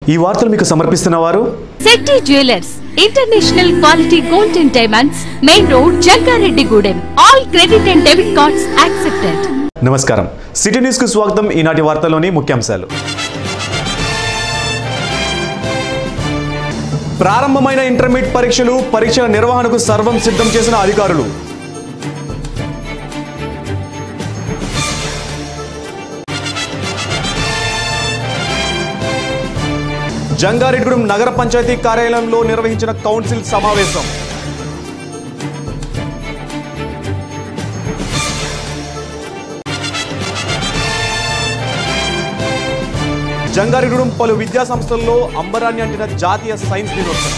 ఈ వార్తలు మీకు సమర్పిస్తున్న వారు Shetty jewellers international quality gold and diamonds main road Jangareddygudem all credit and debit cards accepted నమస్కారం సిటీ న్యూస్ కు స్వాగతం ఈనాటి వార్తల్లోని ముఖ్యాంశాలు ప్రారంభమైన ఇంటర్మీడియట్ పరీక్షలు పరీక్షల నిర్వహణకు సర్వం సిద్ధం చేసిన అధికారులు జంగారెడ్డిగూడెం నగర పంచాయతీ కార్యాలయంలో నిర్వహించిన కౌన్సిల్ సమావేశం జంగారెడ్డిగూడెం పలు విద్యా సంస్థల్లో అంబరాన్ని అంటిన జాతీయ సైన్స్ దినోత్సవం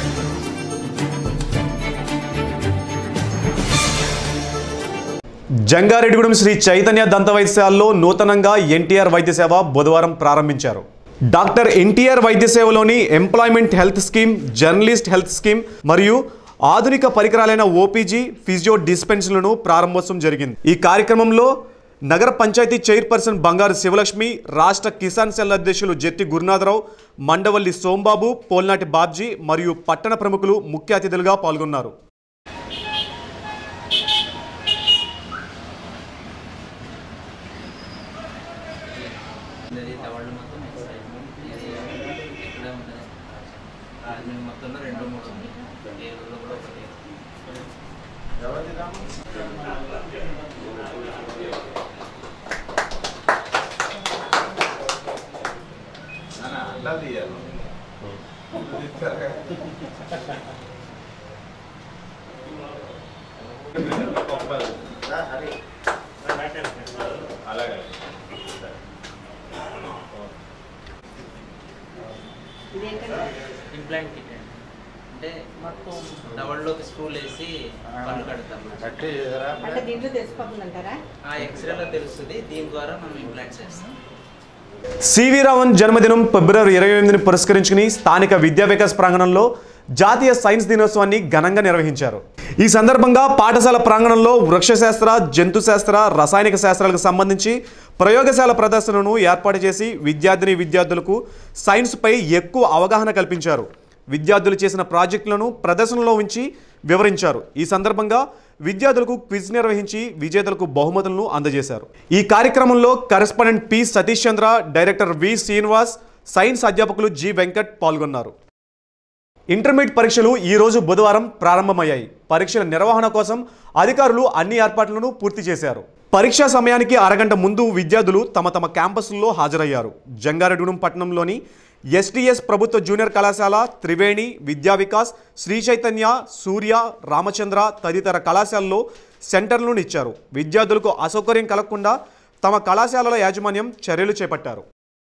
జంగారెడ్డిగూడెం శ్రీ చైతన్య దంత వైద్యశాలలో నూతనంగా ఎన్టీఆర్ వైద్య సేవ బుధవారం ప్రారంభించారు డాక్టర్ ఎన్టీఆర్ వైద్య సేవలోని employment health scheme journalist health scheme మరియు ఆధునిక పరికరాలైన ఓపీజీ ఫిజియో డిస్పెన్సర్లను ప్రారంభోత్సవం జరిగింది ఈ కార్యక్రమంలో నగర పంచాయతీ చైర్పర్సన్ బంగారు శివలక్ష్మి రాష్ట్ర కిసాన్ సెల్ అధ్యక్షులు జెట్టి గురునాథరావు మండవల్లి సోంబాబు పోల్నాటి బాబ్జీ మరియు పట్టణ ప్రముఖులు ముఖ్య అతిథులుగా పాల్గొన్నారు ఇది టవర్లు మొత్తం ఇది ఎక్కడ ఉంటుంది అది మొత్తంలో రెండు మూడు ఉంది ఏడులో కూడా ఒకటి ఇంప్లాంట్ కిట్ అండి అంటే మొత్తం టవర్లోకి స్క్రూలు వేసి పళ్ళు కడతాం అంటే దీంట్లో తెలిసిపోతుందంటారా ఆ ఎక్స్రేలో తెలుస్తుంది దీని ద్వారా మనం ఇంప్లాంట్స్ చేస్తాం సివి రావణ్ జన్మదినం ఫిబ్రవరి ఇరవై ఎనిమిదిని పురస్కరించుకుని స్థానిక విద్యా వికాస్ ప్రాంగణంలో జాతీయ సైన్స్ దినోత్సవాన్ని ఘనంగా నిర్వహించారు ఈ సందర్భంగా పాఠశాల ప్రాంగణంలో వృక్షశాస్త్ర జంతు శాస్త్ర రసాయనిక శాస్త్రాలకు సంబంధించి ప్రయోగశాల ప్రదర్శనను ఏర్పాటు చేసి విద్యార్థిని విద్యార్థులకు సైన్స్పై ఎక్కువ అవగాహన కల్పించారు విద్యార్థులు చేసిన ప్రాజెక్టులను ప్రదర్శనలో ఉంచి వివరించారు ఈ సందర్భంగా విద్యార్థులకు క్విజ్ నిర్వహించి విజేతలకు బహుమతులను అందజేశారు ఈ కార్యక్రమంలో correspondent P Satish Chandra director V Srinivas science అధ్యాపకులు జి వెంకట్ పాల్గొన్నారు ఇంటర్మీడియట్ పరీక్షలు ఈ రోజు బుధవారం ప్రారంభమయ్యాయి పరీక్షల నిర్వహణ కోసం అధికారులు అన్ని ఏర్పాట్లను పూర్తి చేశారు పరీక్షా సమయానికి అరగంట ముందు విద్యార్థులు తమ తమ క్యాంపస్ల్లో హాజరయ్యారు జంగారెడ్డిగూడెం పట్టణంలోని ఎస్టీఎస్ ప్రభుత్వ జూనియర్ కళాశాల త్రివేణి విద్యా వికాస్ శ్రీ చైతన్య సూర్య రామచంద్ర తదితర కళాశాలలో సెంటర్లను ఇచ్చారు విద్యార్థులకు అసౌకర్యం కలగకుండా తమ కళాశాలల యాజమాన్యం చర్యలు చేపట్టారు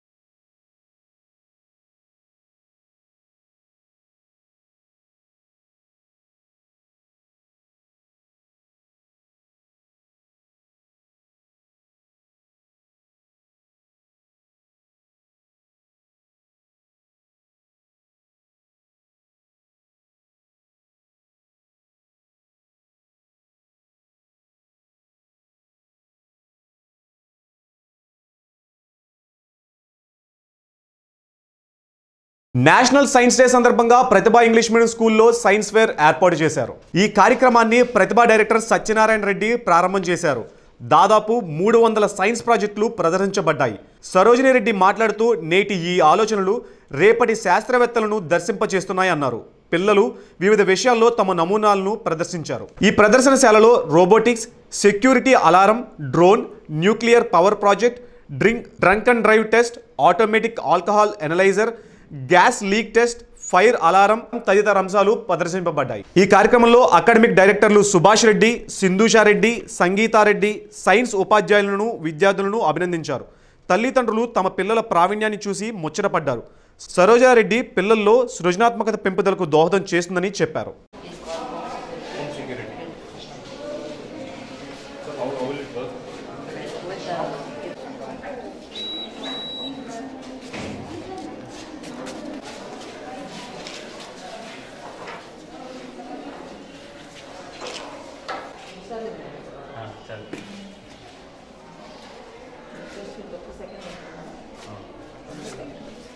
నేషనల్ సైన్స్ డే సందర్భంగా ప్రతిభ ఇంగ్లీష్ మీడియం స్కూల్లో సైన్స్ ఫేర్ ఏర్పాటు చేశారు ఈ కార్యక్రమాన్ని ప్రతిభ డైరెక్టర్ సత్యనారాయణ రెడ్డి ప్రారంభం చేశారు దాదాపు మూడు వందల సైన్స్ ప్రాజెక్టులు ప్రదర్శించబడ్డాయి సరోజిని రెడ్డి మాట్లాడుతూ నేటి ఈ ఆలోచనలు రేపటి శాస్త్రవేత్తలను దర్శింపచేస్తున్నాయన్నారు పిల్లలు వివిధ విషయాల్లో తమ నమూనాలను ప్రదర్శించారు ఈ ప్రదర్శనశాలలో robotics security alarm drone nuclear power project drink drunk and drive test automatic alcohol analyser gas leak test fire alarm తదితర అంశాలు ప్రదర్శింపబడ్డాయి ఈ కార్యక్రమంలో అకాడమిక్ డైరెక్టర్లు సుభాష్ రెడ్డి సింధుషారెడ్డి సంగీతారెడ్డి సైన్స్ ఉపాధ్యాయులను విద్యార్థులను అభినందించారు తల్లిదండ్రులు తమ పిల్లల ప్రావీణ్యాన్ని చూసి ముచ్చటపడ్డారు సరోజారెడ్డి పిల్లల్లో సృజనాత్మకత పెంపుదలకు దోహదం చేస్తుందని చెప్పారు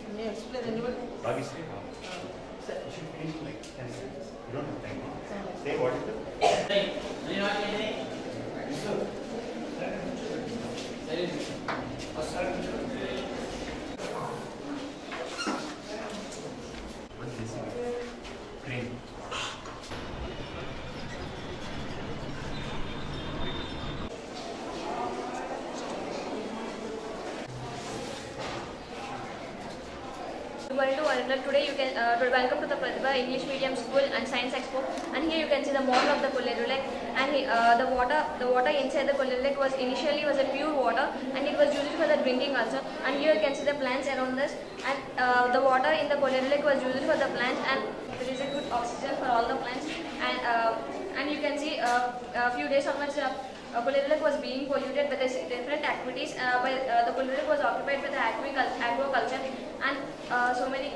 నేను ఎక్స్ప్లెయిన్ ఎన్ని వరకు Obviously, you should finish in like 10 seconds. You don't have time. Say what is it? What's this? Crane. Good morning to all. Like, Today you can uh, to- welcome to the Pratibha English Medium School and Science Expo. And here you can see the model of the Kolleru Lake. And he- uh, the water, the water inside the Kolleru Lake was initially was a pure water, and it was used for the drinking also. And here you can see the plants around this. And uh, the water in the Kolleru Lake was used for the plants, and there is a good oxygen for all the plants. And uh, and you can see uh, a few days onwards. Uh, uh, Kolleru Lake was being polluted by the s- different activities. Uh, by, uh, the Kolleru Lake was occupied by the aquicul- aquaculture and uh, so many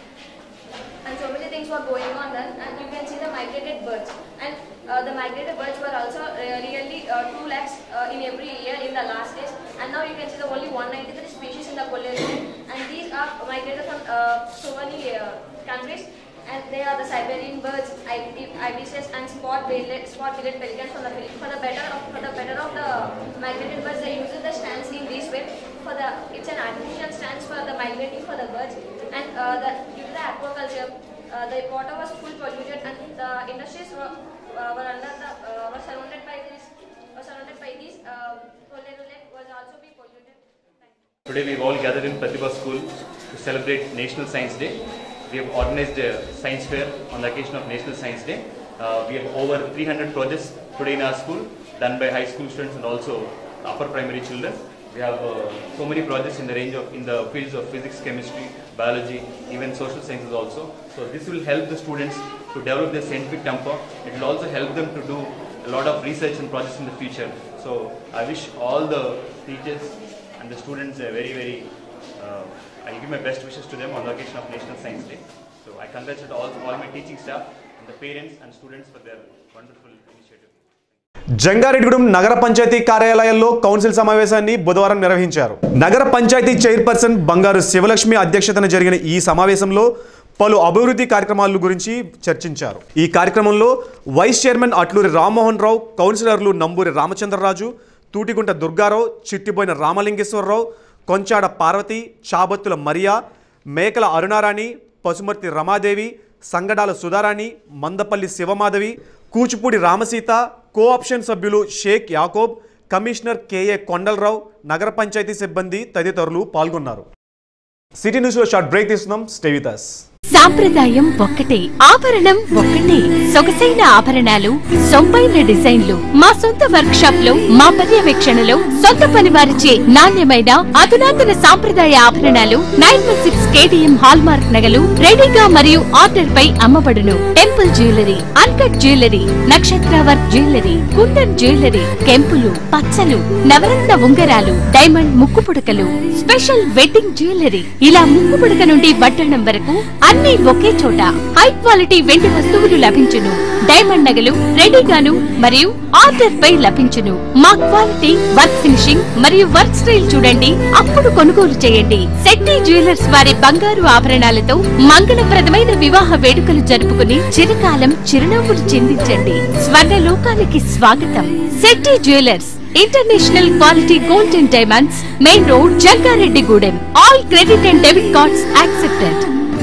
and so many things were going on then and you can see the migrated birds and uh, the migrated birds were also uh, really uh, 2 lakhs uh, in every year in the last days and now you can see the only 193 species in the Kolleru and these are migrated from uh, so many uh, countries and they are the Siberian birds, ibises and spot billet, spot billet pelicans for the for the better of for the better of the migrated birds. They use the stands in this way for the it's an artificial stands for the migrating for the birds and uh, the due to the aquaculture, uh, the water was full polluted and the industries were, uh, were under the uh, were surrounded by this were surrounded by this. Uh, Kolleru Lake was also be polluted. Thank you. Today we've all gathered in Pratibha School to celebrate National Science Day. We have organized a science fair on the occasion of National Science Day. Uh, we have over 300 projects today in our school done by high school students and also upper primary children. We have uh, so many projects in the range of in the fields of physics, chemistry, biology, even social sciences also. So this will help the students to develop their scientific temper. It will also help them to do a lot of research and projects in the future. So I wish all the teachers and the students a very, very, uh, I give my best wishes to them on the occasion of National Science Day. So I congratulate all, all my teaching staff and the parents and students for their wonderful initiative. Jangareddygudem నగర పంచాయతీ కార్యాలయంలో council సమావేశాన్ని బుధవారం నిర్వహించారు నగర panchayat chairperson Bangaru Sivalakshmi అధ్యక్షతన జరిగిన ఈ సమావేశంలో పలు అభివృద్ధి కార్యక్రమాల గురించి చర్చించారు ఈ కార్యక్రమంలో వైస్ చైర్మన్ అట్లూరి రామ్మోహన్ రావు కౌన్సిలర్లు నంబూరి రామచంద్రరాజు తూటిగుంట దుర్గారావు చిట్టిబోయిన రామలింగేశ్వరరావు కొంచాడ పార్వతి చాబత్తుల మరియా మేకల అరుణారాణి పసుమర్తి రమాదేవి సంగడాల సుధారాణి మందపల్లి శివమాధవి కూచిపూడి రామసీత కోఆప్షన్ సభ్యులు షేక్ యాకోబ్ కమిషనర్ కేఏ కొండలరావు నగర పంచాయతీ సిబ్బంది తదితరులు పాల్గొన్నారు సిటీ న్యూస్లో షార్ట్ బ్రేక్ తీసుకుందాం స్టే విత్ us. సాంప్రదాయం ఒక్కటే ఆభరణం ఒక్కటే సొగసైన ఆభరణాలు సొంపైన డిజైన్లు మా సొంత వర్క్ షాప్ లో మా పర్యవేక్షణలో సొంత పని వారిచే నాణ్యమైన అధునాతన సాంప్రదాయ ఆభరణాలు nine one six KTM hallmark నగలు రెడీగా మరియు ఆర్డర్ పై అమ్మబడును టెంపుల్ జ్యువెలరీ అన్కట్ జ్యువెలరీ నక్షత్ర వర్క్ జ్యువెలరీ కుందన్ జ్యువెలరీ కెంపులు పచ్చలు నవరత్న ఉంగరాలు డైమండ్ ముక్కు పుడకలు స్పెషల్ వెడ్డింగ్ జ్యువెలరీ ఇలా ముక్కు పుడక నుండి వడ్డాణం వరకు అన్ని ఒకే చోట హై క్వాలిటీ వెండి వస్తువులు లభించును డైమండ్ నగలు రెడీగాను మరియు ఆర్డర్ పై లభించును మా క్వాలిటీ వర్క్ ఫినిషింగ్ మరియు వర్క్ స్టైల్ చూడండి అప్పుడు కొనుగోలు చేయండి శెట్టి జ్యువెలర్స్ వారి బంగారు ఆభరణాలతో మంగళప్రదమైన వివాహ వేడుకలు జరుపుకుని చిరకాలం చిరునవ్వులు చిందించండి స్వర్ణ లోకానికి స్వాగతం Shetty jewellers international quality gold and diamonds main road Jangareddygudem all credit and debit cards accepted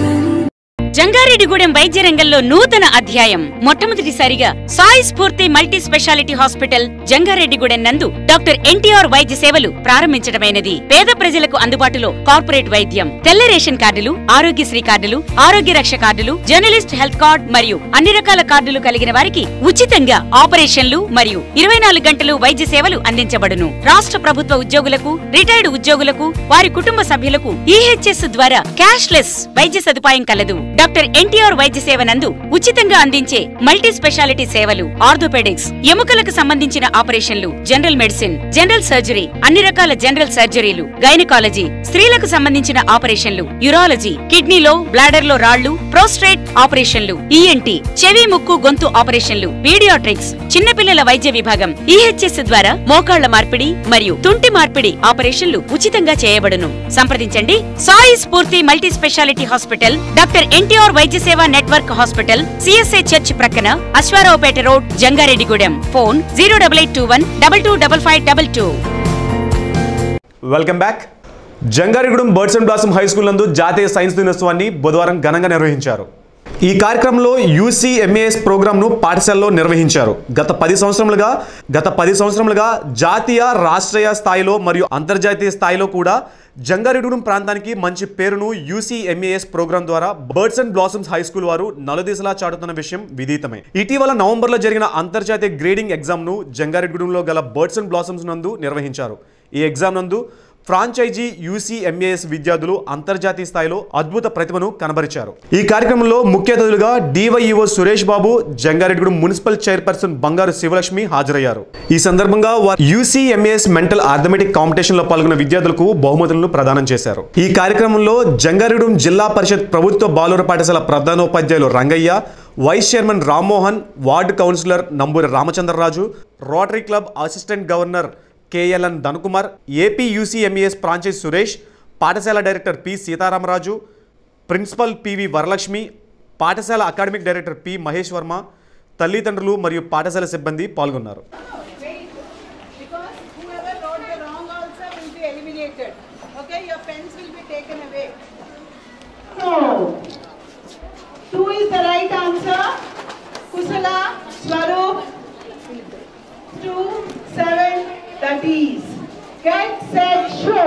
Jangareddygudem వైద్య రంగంలో నూతన అధ్యాయం మొట్టమొదటిసారిగా Sai Spoorthi multi speciality hospital Jangareddygudem నందు డాక్టర్ ఎన్టీఆర్ వైద్య సేవలు ప్రారంభించడమైనది పేద ప్రజలకు అందుబాటులో కార్పొరేట్ వైద్యం తెల్ల రేషన్ కార్డులు ఆరోగ్యశ్రీ కార్డులు ఆరోగ్య రక్ష కార్డులు జర్నలిస్ట్ హెల్త్ కార్డ్ మరియు అన్ని రకాల కార్డులు కలిగిన వారికి ఉచితంగా ఆపరేషన్లు మరియు ఇరవై నాలుగు గంటలు వైద్య సేవలు అందించబడును రాష్ట్ర ప్రభుత్వ ఉద్యోగులకు రిటైర్డ్ ఉద్యోగులకు వారి కుటుంబ సభ్యులకు ఈహెచ్ఎస్ ద్వారా క్యాష్ లెస్ వైద్య సదుపాయం కలదు డాక్టర్ డాక్టర్ ఎన్టీఆర్ వైద్య సేవ నందు ఉచితంగా అందించే మల్టీ స్పెషాలిటీ సేవలు ఆర్థోపెడిక్స్ ఎముకలకు సంబంధించిన ఆపరేషన్లు జనరల్ మెడిసిన్ జనరల్ సర్జరీ అన్ని రకాల జనరల్ సర్జరీలు గైనకాలజీ స్త్రీలకు సంబంధించిన ఆపరేషన్లు యురాలజీ కిడ్నీలో బ్లాడర్ లో రాళ్లు ప్రోస్ట్రేట్ ఆపరేషన్లు ఈఎన్టీ చెవి ముక్కు గొంతు ఆపరేషన్లు పీడియాట్రిక్స్ చిన్నపిల్లల వైద్య విభాగం ఈహెచ్ఎస్ ద్వారా మోకాళ్ల మార్పిడి మరియు తుంటి మార్పిడి ఆపరేషన్లు ఉచితంగా చేయబడును సంప్రదించండి Sai Spoorthi multi speciality hospital doctor NTR వైద్య సేవ నెట్వర్క్ హాస్పిటల్ సిఎస్ఐ చర్చ్ ప్రక్కన Aswaraopeta road Jangareddygudem phone zero double eight two one double two double five double two welcome back Jangarigudem birds and blossom high school నందు జాతీయ సైన్స్ దినోత్సవాన్ని బుధవారం ఘనంగా నిర్వహించారు ఈ కార్యక్రమంలో యూసీ ఎంఏఎస్ ప్రోగ్రాంను పాఠశాలలో నిర్వహించారు గత పది సంవత్సరములుగా గత పది సంవత్సరములుగా జాతీయ రాష్ట్రీయ స్థాయిలో మరియు అంతర్జాతీయ స్థాయిలో కూడా జంగారెడ్డిగూడెం ప్రాంతానికి మంచి పేరును యూసీ ఎంఏఎస్ ప్రోగ్రాం ద్వారా birds and blossoms high school వారు నలుదిశలా చాటుతున్న విషయం విదితమే ఇటీవల నవంబర్లో జరిగిన అంతర్జాతీయ గ్రేడింగ్ ఎగ్జామ్ను జంగారెడ్డిగూడెంలో గల బర్డ్స్ అండ్ బ్లాసమ్స్ నందు నిర్వహించారు ఈ ఎగ్జామ్ నందు ఫ్రాంచైజీ యూసీ ఎంఏఎస్ విద్యార్థులు అంతర్జాతీయ స్థాయిలో అద్భుత ప్రతిభను కనబరిచారు ఈ కార్యక్రమంలో ముఖ్య అతిథులుగా DYEO Suresh Babu Jangareddygudem municipal chairperson Bangaru Sivalakshmi హాజరయ్యారు ఈ సందర్భంగా వారు UC MAS mental arithmetic competition లో పాల్గొన్న విద్యార్థులకు బహుమతులను ప్రదానం చేశారు ఈ కార్యక్రమంలో జంగారెడ్డిగూడెం జిల్లా పరిషత్ ప్రభుత్వ బాలుర పాఠశాల ప్రధానోపాధ్యాయులు Rangaiah vice chairman Rammohan ward councillor Namburi Ramachandraraju Rotary club assistant governor KLN Dhanukumar AP UCMAS franchise Suresh పాఠశాల director P Sitaramaraju principal PV Varalakshmi పాఠశాల academic director P Mahesh Varma తల్లిదండ్రులు మరియు పాఠశాల సిబ్బంది పాల్గొన్నారు Because whoever wrote the wrong also will be eliminated. Okay, your pens will be taken away. So, two is the right answer. Kusala, Swarup, two, seven, that is. Get, set, show.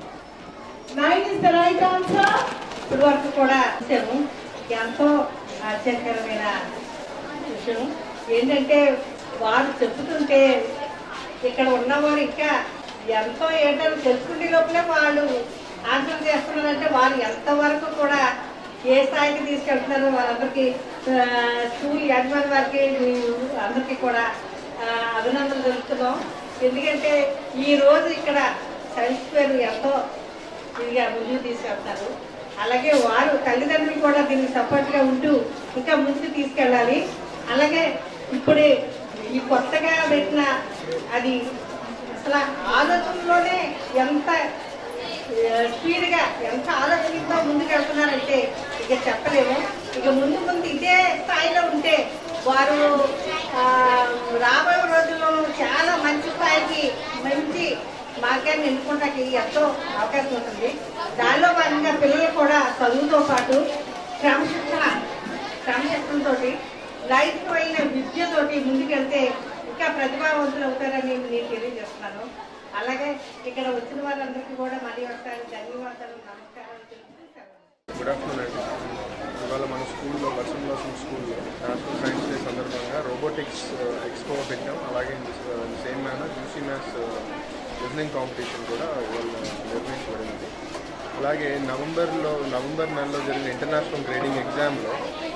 Nine is the right answer. ఇప్పుడు వరకు కూడా చూసాము ఎంతో ఆశ్చర్యకరమైన విషయం ఏంటంటే వారు చెప్తుంటే ఇక్కడ ఉన్నవారు ఇంకా ఎంతో ఏంటో తెలుసుకునే లోపలే వాళ్ళు ఆన్సర్ చేస్తున్నారంటే వారు ఎంతవరకు కూడా ఏ స్థాయికి తీసుకెళ్తున్నారో వాళ్ళందరికీ ఆ, స్కూల్ యాజమాన్య వారికి అందరికీ కూడా ఆ, అభినందనలు తెలుపుతున్నాం ఎందుకంటే ఈ రోజు ఇక్కడ సైన్స్ ఫేర్ ఎంతో ఇదిగా ముందుకు తీసుకెళ్తారు అలాగే వారు తల్లిదండ్రులు కూడా దీనికి సపోర్ట్గా ఉంటూ ఇంకా ముందుకు తీసుకెళ్ళాలి అలాగే ఇప్పుడు ఈ కొత్తగా పెట్టిన అది అసలు ఆలోచనలోనే ఎంత ఆ, స్పీడ్గా ఎంత ఆలోచనతో ముందుకు వెళ్తున్నారంటే ఇక చెప్పలేము ఇక ముందు ముందు ఇదే స్థాయిలో ఉంటే వారు ఆ, రాబోయే రోజుల్లో చాలా మంచి స్థాయికి మంచి మార్గాన్ని ఎన్నుకోవడానికి ఎంతో అవకాశం ఉంటుంది దానిలో భాగంగా పిల్లలు కూడా చదువుతో పాటు క్రమశిక్షణ క్రమశిక్షణతో లైఫ్మైన విద్యతోటి ముందుకెళ్తే ఇంకా ప్రతిభావంతులు అవుతారని నేను తెలియజేస్తున్నాను అలాగే ఇక్కడ వచ్చిన వారందరికీ కూడా మళ్ళీ ఒకసారి ధన్యవాదాలు నమస్కారాలు తెలుపుతూ సెలవు. గుడ్ ఆఫ్టర్నూన్ అండి ఇవాళ మన స్కూల్లో వర్షన్ బ్లాసమ్ స్కూల్లో నేషనల్ సైన్స్ డే సందర్భంగా రోబోటిక్స్ ఎక్స్పో పెట్టాం అలాగే same manner UC maths listening competition కూడా ఇవాళ నిర్వహించబడింది అలాగే నవంబర్లో నవంబర్ నెలలో జరిగిన ఇంటర్నేషనల్ గ్రేడింగ్ ఎగ్జామ్లో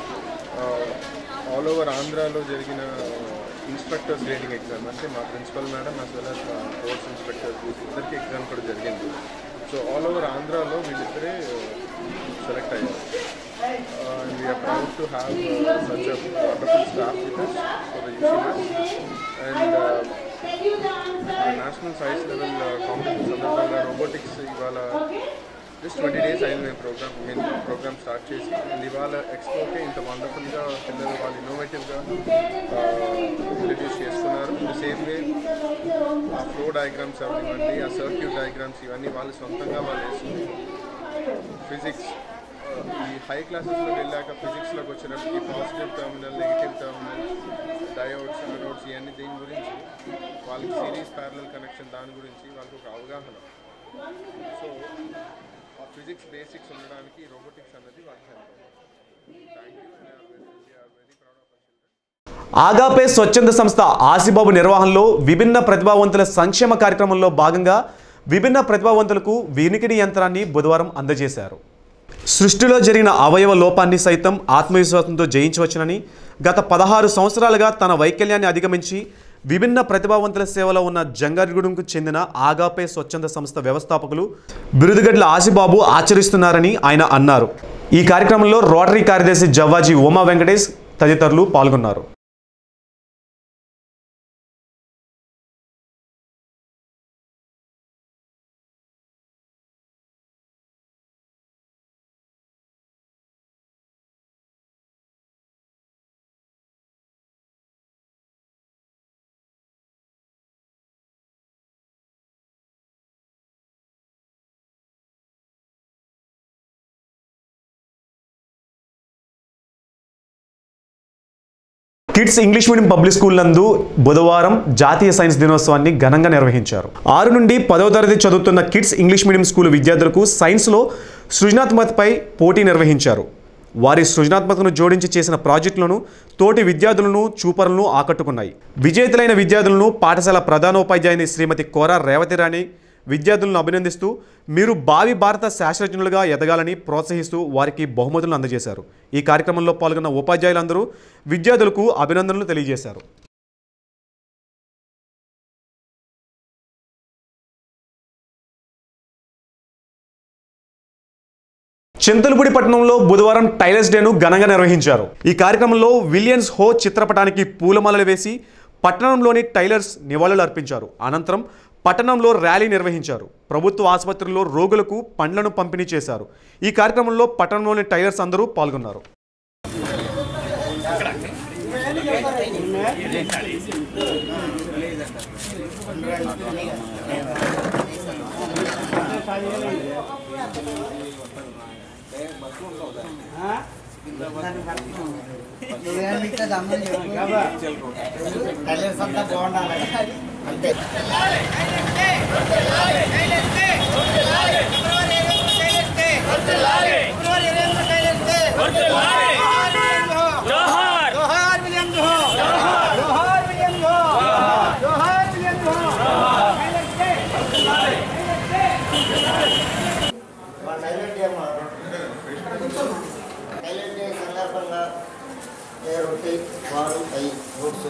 ఆల్ ఓవర్ ఆంధ్రాలో జరిగిన ఇన్స్ట్రక్టర్స్ గ్రేడింగ్ ఎగ్జామ్ అంటే మా principal madam as well as మా కోర్స్ ఇన్స్పెక్టర్ ఇద్దరికి ఎగ్జామ్ కూడా జరిగింది సో ఆల్ ఓవర్ ఆంధ్రాలో వీళ్ళిద్దరే సెలెక్ట్ అయ్యారు and we're proud to have such a wonderful staff with us for the UC and national science level competition సందర్భంగా robotics ఇవాళ just twenty days అయింది మేము ప్రోగ్రామ్ మేము ప్రోగ్రామ్ స్టార్ట్ చేసి అండ్ ఇవాళ ఎక్స్పోకే ఇంత వండర్ఫుల్గా పిల్లలు వాళ్ళు ఇన్నోవేటివ్గా ఇంట్రడ్యూస్ చేస్తున్నారు ద సేమ్ వే ఆ ఫ్లో డయాగ్రామ్స్ అవనివ్వండి ఆ సర్క్యూట్ డయాగ్రామ్స్ ఇవన్నీ వాళ్ళు సొంతంగా వాళ్ళు వేసుకుని ఫిజిక్స్ ఈ హై క్లాసెస్లో వెళ్ళాక ఫిజిక్స్లోకి వచ్చినప్పటికి positive terminal negative terminal diodes anodes ఇవన్నీ దీని గురించి వాళ్ళకి సిరీస్ ప్యారలల్ కనెక్షన్ దాని గురించి వాళ్ళకి ఒక అవగాహన సో ఆ ఫిజిక్స్ బేసిక్స్ ఉండడానికి రోబోటిక్స్ అన్నది వాళ్ళకి help thank you very proud of children Agape స్వచ్ఛంద సంస్థ ఆసిబాబు నిర్వహణలో విభిన్న ప్రతిభావంతుల సంక్షేమ కార్యక్రమంలో భాగంగా విభిన్న ప్రతిభావంతులకు వినికిడి యంత్రాన్ని బుధవారం అందజేశారు సృష్టిలో జరిగిన అవయవ లోపాన్ని సైతం ఆత్మవిశ్వాసంతో జయించవచ్చునని గత పదహారు సంవత్సరాలుగా తన వైకల్యాన్ని అధిగమించి విభిన్న ప్రతిభావంతుల సేవలో ఉన్న జంగారిగూడెంకు చెందిన ఆగాపే స్వచ్ఛంద సంస్థ వ్యవస్థాపకులు బిరుదుగడ్ల ఆసిబాబు ఆచరిస్తున్నారని ఆయన అన్నారు ఈ కార్యక్రమంలో రోటరీ కార్యదర్శి జవ్వాజీ ఉమా వెంకటేష్ తదితరులు పాల్గొన్నారు kids English medium public school నందు బుధవారం జాతీయ సైన్స్ దినోత్సవాన్ని ఘనంగా నిర్వహించారు ఆరు నుండి పదవ తరగతి చదువుతున్న కిడ్స్ ఇంగ్లీష్ మీడియం స్కూల్ విద్యార్థులకు సైన్స్లో సృజనాత్మకతపై పోటీ నిర్వహించారు వారి సృజనాత్మకతను జోడించి చేసిన ప్రాజెక్టులను తోటి విద్యార్థులను చూపరులను ఆకట్టుకున్నాయి విజేతలైన విద్యార్థులను పాఠశాల ప్రధానోపాధ్యాయుని శ్రీమతి కోర రేవతి రాణి విద్యార్థులను అభినందిస్తూ మీరు భావి భారత శాస్త్రజ్ఞులుగా ఎదగాలని ప్రోత్సహిస్తూ వారికి బహుమతులను అందజేశారు ఈ కార్యక్రమంలో పాల్గొన్న ఉపాధ్యాయులందరూ విద్యార్థులకు అభినందనలు తెలియజేశారు చింతలపూడి పట్టణంలో బుధవారం టైలర్స్ డేను ఘనంగా నిర్వహించారు ఈ కార్యక్రమంలో విలియన్స్ హో చిత్రపటానికి పూలమాలలు వేసి పట్టణంలోని టైలర్స్ నివాళులు అర్పించారు అనంతరం పట్టణంలో ర్యాలీ నిర్వహించారు ప్రభుత్వ ఆసుపత్రుల్లో రోగులకు పండ్లను పంపిణీ చేశారు ఈ కార్యక్రమంలో పట్టణంలోని టైలర్స్ అందరూ పాల్గొన్నారు హైలైట్ డే సందర్భంగా ఏ రొట్టి పాలు అయి ఫ్రూట్స్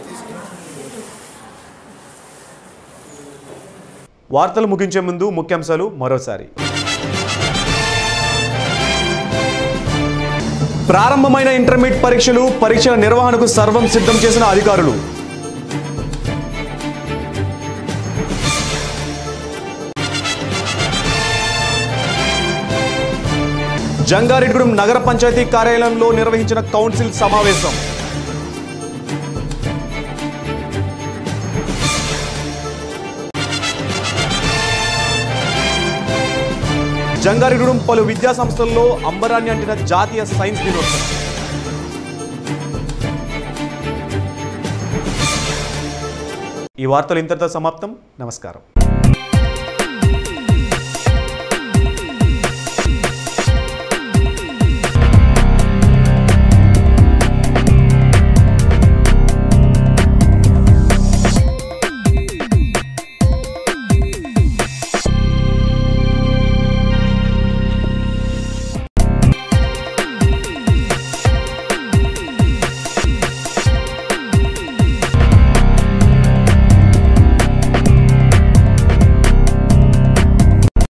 వార్తలు ముగించే ముందు ముఖ్యాంశాలు మరోసారి ప్రారంభమైన ఇంటర్మీడియట్ పరీక్షలు పరీక్షల నిర్వహణకు సర్వం సిద్ధం చేసిన అధికారులు జంగారెడ్డిగూడెం నగర పంచాయతీ కార్యాలయంలో నిర్వహించిన కౌన్సిల్ సమావేశం జంగారెడ్డిగూడెం పలు విద్యా సంస్థల్లో అంబరాన్ని అంటిన జాతీయ సైన్స్ దినోత్సవం ఈ వార్తలు ఇంతటితో సమాప్తం నమస్కారం